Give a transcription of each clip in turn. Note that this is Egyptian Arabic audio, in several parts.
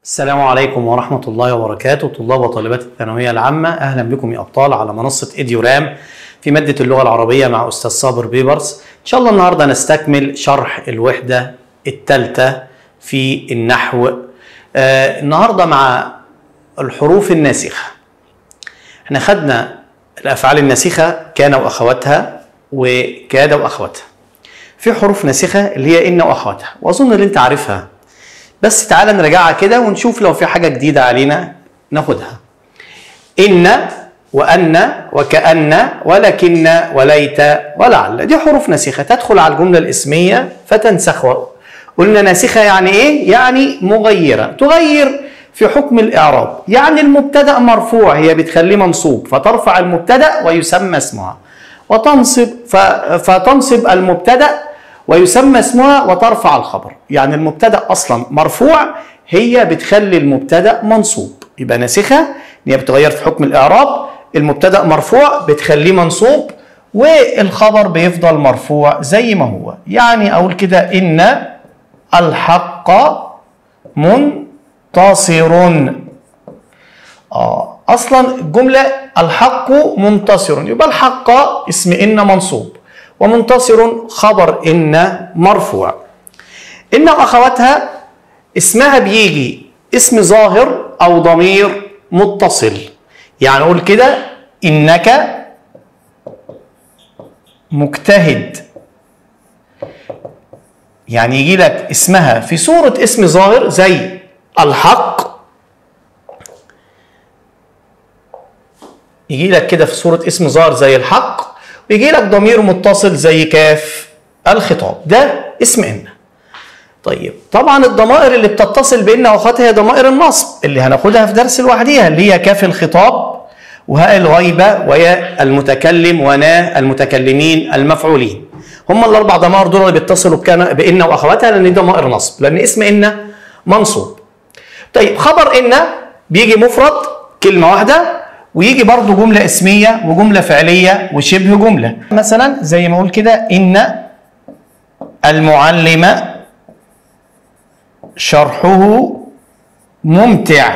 السلام عليكم ورحمة الله وبركاته طلاب وطالبات الثانوية العامة أهلا بكم يا أبطال على منصة إديورام في مادة اللغة العربية مع أستاذ صابر بيبرس إن شاء الله النهاردة نستكمل شرح الوحدة الثالثة في النحو آه النهاردة مع الحروف الناسخة احنا خدنا الأفعال الناسخة كان وأخواتها وكاد وأخواتها في حروف ناسخة اللي هي إن وأخواتها وأظن اللي أنت عارفها بس تعالى نراجعها كده ونشوف لو في حاجة جديدة علينا ناخدها إن وأن وكأن ولكن وليت ولعل دي حروف ناسخة تدخل على الجملة الاسمية فتنسخ قلنا ناسخة يعني إيه؟ يعني مغيرة تغير في حكم الإعراب يعني المبتدأ مرفوع هي بتخليه منصوب فترفع المبتدأ ويسمى اسمها وتنصب فتنصب المبتدأ ويسمى اسمها وترفع الخبر يعني المبتدا اصلا مرفوع هي بتخلي المبتدا منصوب يبقى ناسخه هي بتغير في حكم الاعراب المبتدا مرفوع بتخليه منصوب والخبر بيفضل مرفوع زي ما هو يعني اقول كده ان الحق منتصر اه اصلا الجمله الحق منتصر يبقى الحق اسم ان منصوب ومنتصر خبر إن مرفوع إن وأخواتها اسمها بيجي اسم ظاهر أو ضمير متصل يعني أقول كده إنك مجتهد يعني يجي لك اسمها في صورة اسم ظاهر زي الحق يجي لك كده في صورة اسم ظاهر زي الحق بيجي لك ضمير متصل زي كاف الخطاب ده اسم ان طيب طبعا الضمائر اللي بتتصل بان واخواتها هي ضمائر النصب اللي هناخدها في درس لوحديها اللي هي كاف الخطاب وهاء الغيبه وياء المتكلم ونا المتكلمين المفعولين هم الاربع ضمائر دول اللي بيتصلوا بكان بان واخواتها لان دي ضمائر نصب لان اسم ان منصوب طيب خبر ان بيجي مفرد كلمه واحده ويجي برضه جملة اسمية وجملة فعلية وشبه جملة مثلا زي ما اقول كده إن المعلم شرحه ممتع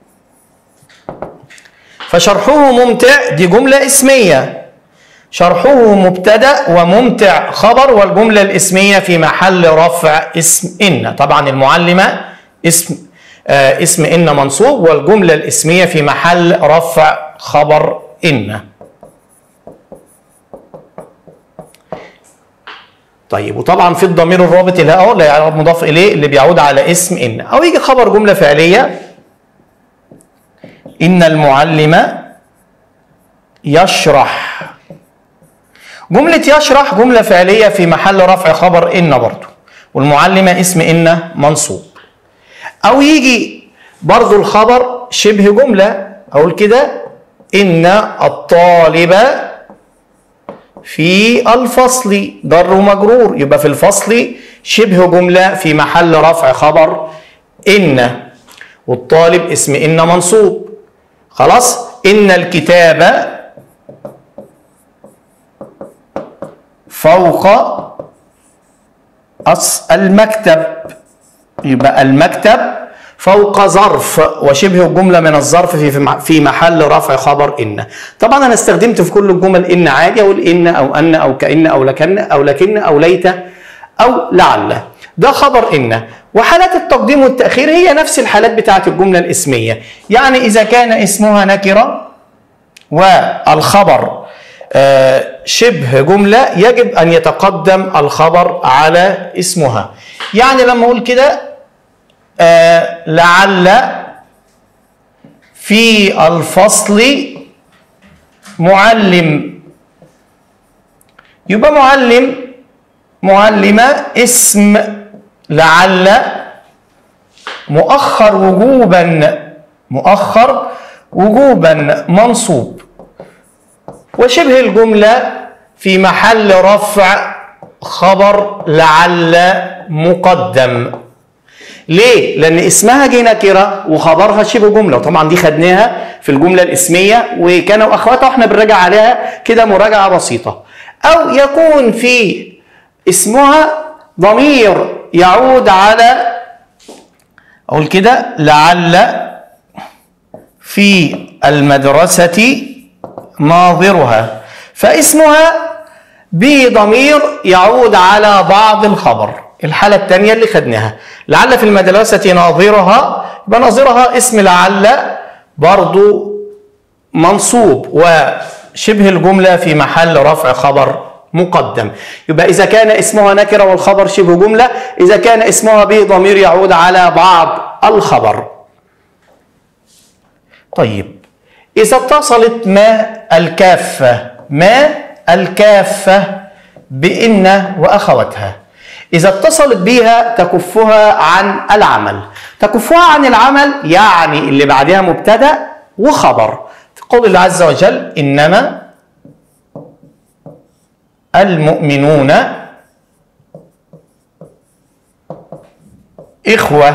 فشرحه ممتع دي جملة اسمية شرحه مبتدأ وممتع خبر والجملة الاسمية في محل رفع اسم إن طبعا المعلمة اسم آه اسم إن منصوب والجملة الاسمية في محل رفع خبر إن طيب وطبعا في الضمير الرابط اللي اهو لا مضاف اليه اللي بيعود على اسم ان او يجي خبر جمله فعليه ان المعلم يشرح جمله يشرح جمله فعليه في محل رفع خبر ان برضه والمعلمه اسم ان منصوب او يجي برضه الخبر شبه جمله اقول كده ان الطالب في الفصل جر ومجرور يبقى في الفصل شبه جمله في محل رفع خبر ان والطالب اسم ان منصوب خلاص ان الكتاب فوق المكتب يبقى المكتب فوق ظرف وشبه الجملة من الظرف في في محل رفع خبر إن. طبعا أنا استخدمت في كل الجمل إن عادي أقول إن أو أن أو كأن أو لكن أو لكن أو ليت أو لعل. ده خبر إن. وحالات التقديم والتأخير هي نفس الحالات بتاعة الجملة الاسمية. يعني إذا كان اسمها نكرة والخبر شبه جملة يجب أن يتقدم الخبر على اسمها. يعني لما أقول كده آه لعل في الفصل معلم يبقى معلم معلمة اسم لعل مؤخر وجوبا مؤخر وجوبا منصوب وشبه الجملة في محل رفع خبر لعل مقدم ليه؟ لأن اسمها جه نكرة وخبرها شبه جملة وطبعا دي خدناها في الجملة الاسمية وكانوا أخواتها واحنا بنراجع عليها كده مراجعة بسيطة أو يكون في اسمها ضمير يعود على اقول كده لعل في المدرسة ناظرها فاسمها بضمير يعود على بعض الخبر الحالة الثانية اللي خدناها لعل في المدرسة ناظرها يبقى ناظرها اسم لعل برضو منصوب وشبه الجملة في محل رفع خبر مقدم يبقى إذا كان اسمها نكرة والخبر شبه جملة إذا كان اسمها به ضمير يعود على بعض الخبر طيب إذا اتصلت ما الكافة ما الكافة بإن وأخواتها إذا اتصلت بها تكفها عن العمل تكفها عن العمل يعني اللي بعدها مبتدأ وخبر قول الله عز وجل إنما المؤمنون إخوة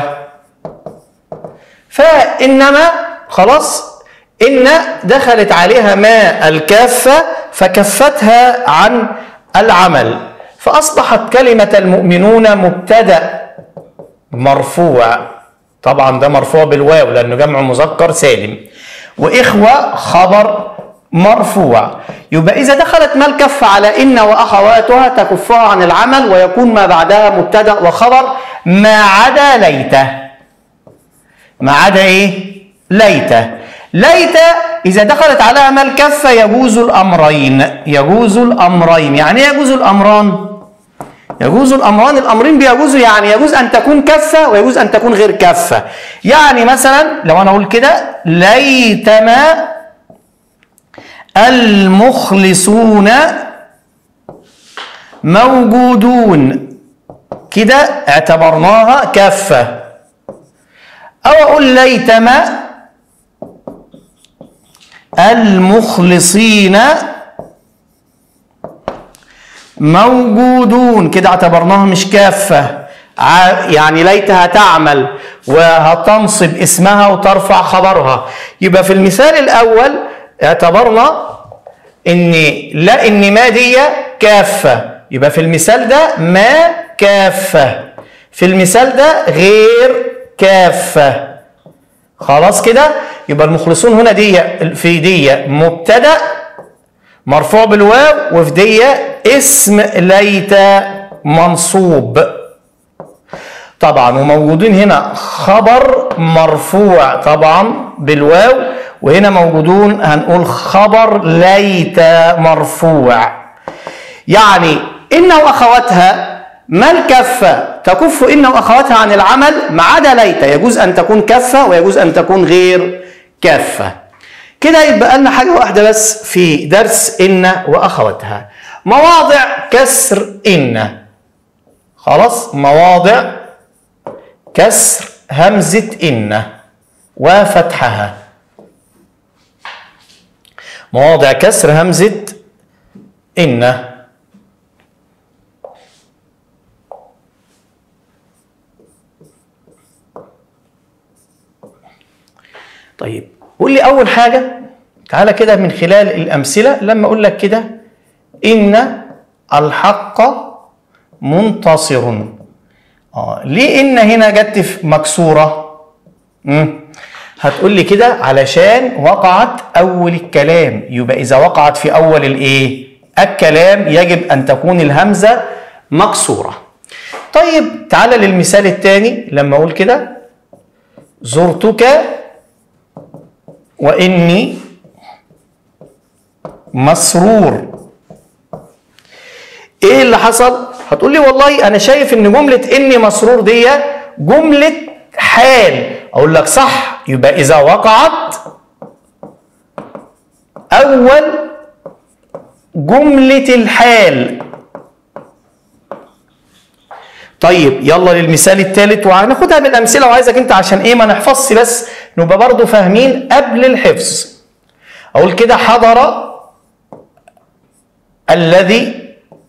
فإنما خلاص إن دخلت عليها ما الكافة فكفتها عن العمل فأصبحت كلمة المؤمنون مبتدأ مرفوع طبعا ده مرفوع بالواو لأنه جمع مذكر سالم وإخوة خبر مرفوع يبقى إذا دخلت ما الكف على إن وأخواتها تكفها عن العمل ويكون ما بعدها مبتدأ وخبر ما عدا ليته ما عدا إيه؟ ليته ليت إذا دخلت عليها ما الكفة يجوز الأمرين يجوز الأمرين يعني إيه يجوز الأمران يجوز الأمران الأمرين بيجوزوا يعني يجوز أن تكون كفة ويجوز أن تكون غير كفة يعني مثلا لو أنا أقول كده ليتما المخلصون موجودون كده اعتبرناها كفة أو أقول ليتما المخلصين موجودون كده اعتبرناها مش كافة يعني ليتها تعمل وهتنصب اسمها وترفع خبرها يبقى في المثال الأول اعتبرنا ان لا ان ما دي كافة يبقى في المثال ده ما كافة في المثال ده غير كافة خلاص كده يبقى المخلصون هنا دي في دي مبتدأ مرفوع بالواو وفي دي اسم ليت منصوب طبعا وموجودين هنا خبر مرفوع طبعا بالواو وهنا موجودون هنقول خبر ليت مرفوع يعني إن وأخواتها ما الكفة تكف إن وأخواتها عن العمل ما عدا ليت يجوز أن تكون كفة ويجوز أن تكون غير كافة كده يبقى لنا حاجة واحدة بس في درس إن وأخواتها مواضع كسر إن خلاص مواضع كسر همزة إن وفتحها مواضع كسر همزة إن طيب قول لي أول حاجة تعالى كده من خلال الأمثلة لما أقول لك كده إن الحق منتصر آه ليه إن هنا جت مكسورة؟ مم. هتقول لي كده علشان وقعت اول الكلام يبقى اذا وقعت في اول الايه الكلام يجب ان تكون الهمزه مكسوره طيب تعالى للمثال الثاني لما اقول كده زرتك واني مسرور ايه اللي حصل هتقول لي والله انا شايف ان جمله اني مسرور دي جمله حال اقول لك صح يبقى اذا وقعت اول جمله الحال طيب يلا للمثال الثالث وهناخدها بالامثله وعايزك انت عشان ايه ما نحفظش بس نبقى برضه فاهمين قبل الحفظ اقول كده حضر الذي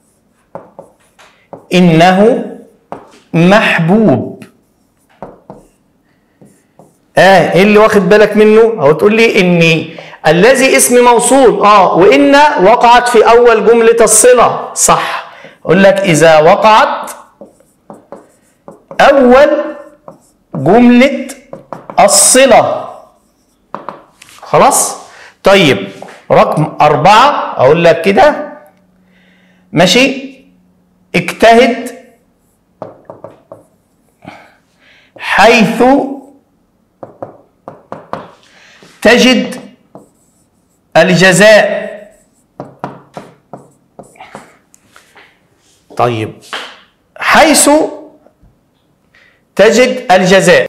انه محبوب اه ايه اللي واخد بالك منه او تقول لي ان الذي اسم موصول اه وان وقعت في اول جمله الصله صح اقول لك اذا وقعت اول جملة الصلة خلاص طيب رقم أربعة أقول لك كده ماشي اجتهد حيث تجد الجزاء طيب حيث تجد الجزاء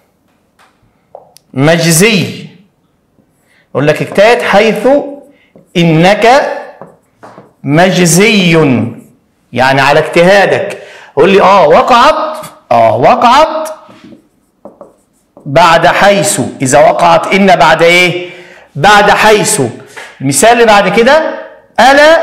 مجزي يقول لك اجتهد حيث انك مجزي يعني على اجتهادك قول لي اه وقعت اه وقعت بعد حيث اذا وقعت ان بعد ايه بعد حيث المثال اللي بعد كده الا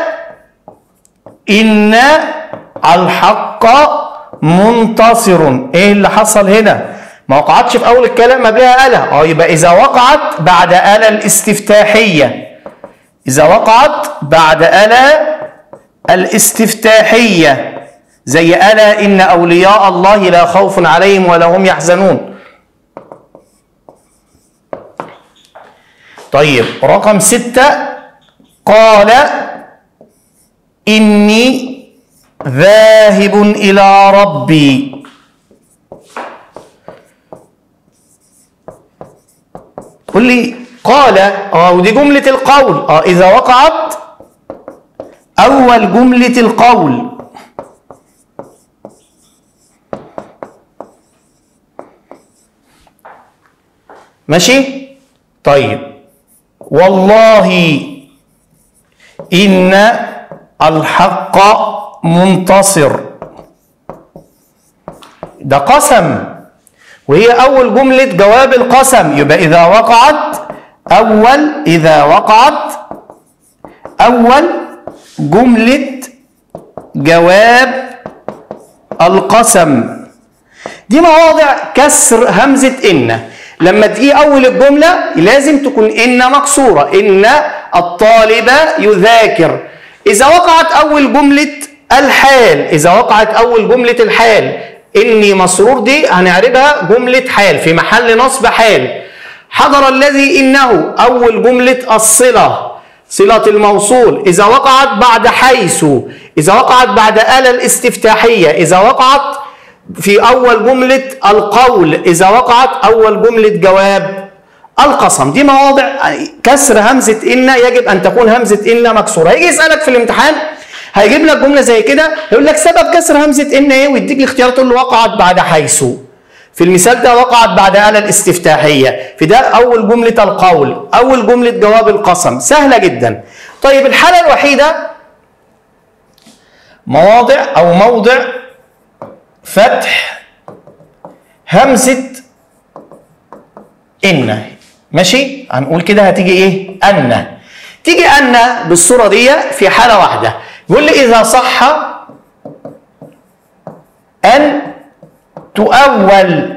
ان الحق منتصر ايه اللي حصل هنا ما وقعتش في اول الكلام قبلها الا اه يبقى اذا وقعت بعد الا الاستفتاحيه اذا وقعت بعد الا الاستفتاحيه زي الا ان اولياء الله لا خوف عليهم ولا هم يحزنون طيب رقم ستة قال إني ذاهب إلى ربي قل لي قال اه ودي جملة القول اه إذا وقعت أول جملة القول ماشي طيب والله إن الحق منتصر ده قسم وهي أول جملة جواب القسم يبقى إذا وقعت أول إذا وقعت أول جملة جواب القسم دي مواضع كسر همزة إن لما تيجي أول الجملة لازم تكون إن مكسورة إن الطالب يذاكر إذا وقعت أول جملة الحال إذا وقعت أول جملة الحال إني مسرور دي هنعربها جملة حال في محل نصب حال حضر الذي إنه أول جملة الصلة صلة الموصول إذا وقعت بعد حيث إذا وقعت بعد آلة الاستفتاحية إذا وقعت في أول جملة القول إذا وقعت أول جملة جواب القسم دي مواضع كسر همزة إن يجب أن تكون همزة إن مكسورة هيجي يسألك في الامتحان هيجيب لك جملة زي كده يقول لك سبب كسر همزة إن إيه ويديك الاختيار تقول له وقعت بعد حيث في المثال ده وقعت بعد آلة الاستفتاحية في ده أول جملة القول أول جملة جواب القسم سهلة جدا طيب الحالة الوحيدة مواضع أو موضع فتح همزة إن ماشي هنقول كده هتيجي إيه أن تيجي أن بالصورة دي في حالة واحدة يقول لي إذا صح أن تؤول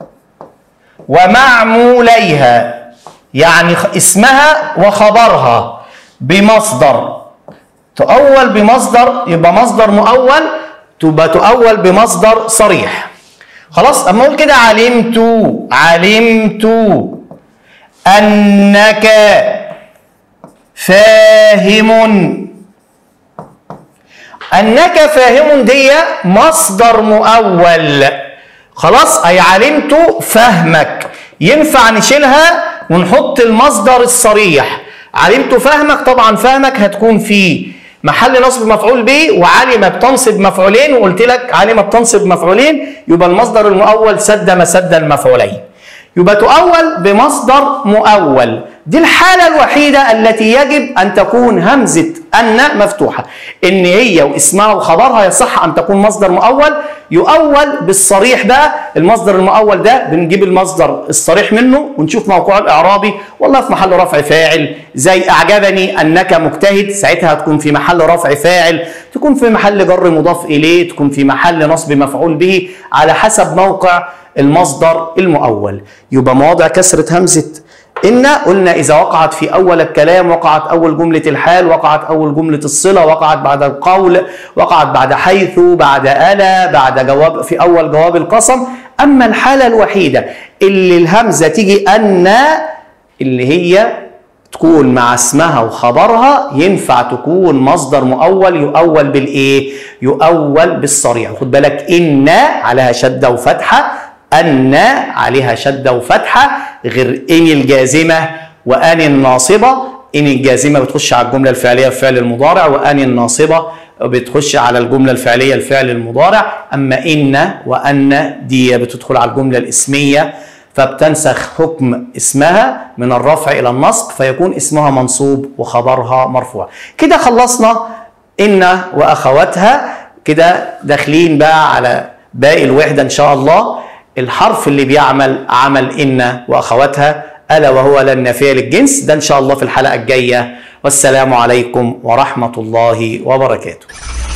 ومعموليها يعني اسمها وخبرها بمصدر تؤول بمصدر يبقى مصدر مؤول تبقى تؤول بمصدر صريح خلاص اما اقول كده علمت علمت انك فاهم انك فاهم دي مصدر مؤول خلاص اي علمت فهمك ينفع نشيلها ونحط المصدر الصريح علمت فهمك طبعا فهمك هتكون في محل نصب مفعول به وعلم بتنصب مفعولين وقلت لك علم بتنصب مفعولين يبقى المصدر المؤول سد مسد المفعولين يبقى تؤول بمصدر مؤول دي الحالة الوحيدة التي يجب أن تكون همزة أن مفتوحة إن هي واسمها وخبرها يصح أن تكون مصدر مؤول يؤول بالصريح بقى المصدر المؤول ده بنجيب المصدر الصريح منه ونشوف موقعه الإعرابي والله في محل رفع فاعل زي أعجبني أنك مجتهد ساعتها هتكون في محل رفع فاعل تكون في محل جر مضاف إليه تكون في محل نصب مفعول به على حسب موقع المصدر المؤول يبقى مواضع كسرة همزة إن قلنا إذا وقعت في أول الكلام وقعت أول جملة الحال وقعت أول جملة الصلة وقعت بعد القول وقعت بعد حيث بعد ألا بعد جواب في أول جواب القسم اما الحاله الوحيده اللي الهمزه تيجي ان اللي هي تكون مع اسمها وخبرها ينفع تكون مصدر مؤول يؤول بالايه يؤول بالصريع خد بالك ان عليها شده وفتحه ان عليها شده وفتحه غير ان الجازمه وان الناصبه ان الجازمه بتخش على الجمله الفعليه الفعل المضارع وان الناصبه بتخش على الجمله الفعليه الفعل المضارع اما ان وان دي بتدخل على الجمله الاسميه فبتنسخ حكم اسمها من الرفع الى النصب فيكون اسمها منصوب وخبرها مرفوع كده خلصنا ان واخواتها كده داخلين بقى على باقي الوحده ان شاء الله الحرف اللي بيعمل عمل ان واخواتها الا وهو لا النافيه للجنس ده ان شاء الله في الحلقه الجايه والسلام عليكم ورحمه الله وبركاته